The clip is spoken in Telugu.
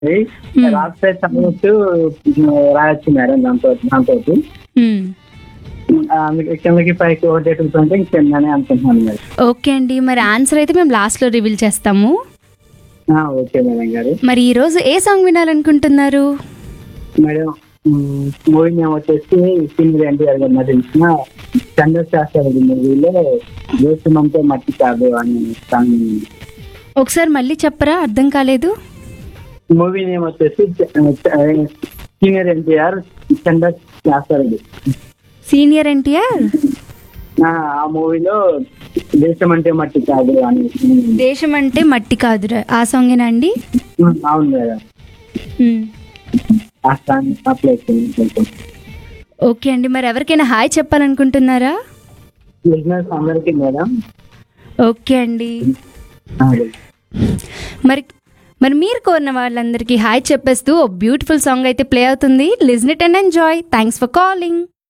రాస్తే చదువుతూ రాయొచ్చు మేడం దాంతో దాంతో మ్మ్. అందుకే కిందకి పైకి ఒకటి ఎటుకుంటే కిందనే అనుకుంటున్నాను మేడం ఓకే అండి మరి ఆన్సర్ అయితే మేము లాస్ట్లో రివీల్ చేస్తాము ఆ, ఓకే మేడం గారు మరి ఈరోజు ఏ సాంగ్ వినాలనుకుంటున్నారు మేడం మూవీ మేము వచ్చేసి సీనియర్ ఎన్టీఆర్ గారు నటించిన చంద్రశాస్త్రి మూవీలో దేశమంటే మట్టి కాదు అని సాంగ్ ఒకసారి మళ్ళీ చెప్పరా అర్థం కాలేదు మూవీ నేమ్ వచ్చేసి సీనియర్ ఎన్టీఆర్ చంద్రశాస్త్రి సీనియర్ ఎన్టీఆర్ ఆ మూవీలో దేశం అంటే మట్టి కాదు అని దేశం అంటే మట్టి కాదురా ఆ సాంగేనా అండి అవును మేడం మ్మ్. ఆ సాంగ్ అప్లై చేయండి ఓకే అండి మరి ఎవరికైనా హాయ్ చెప్పాలనుకుంటున్నారా బిజినెస్ అందరికీ మేడం ఓకే అండి ఆ, మరి మరి మీరు కోరిన వాళ్ళందరికీ హాయ్ చెప్పేస్తూ ఓ బ్యూటిఫుల్ సాంగ్ అయితే ప్లే అవుతుంది listen it and enjoy thanks for calling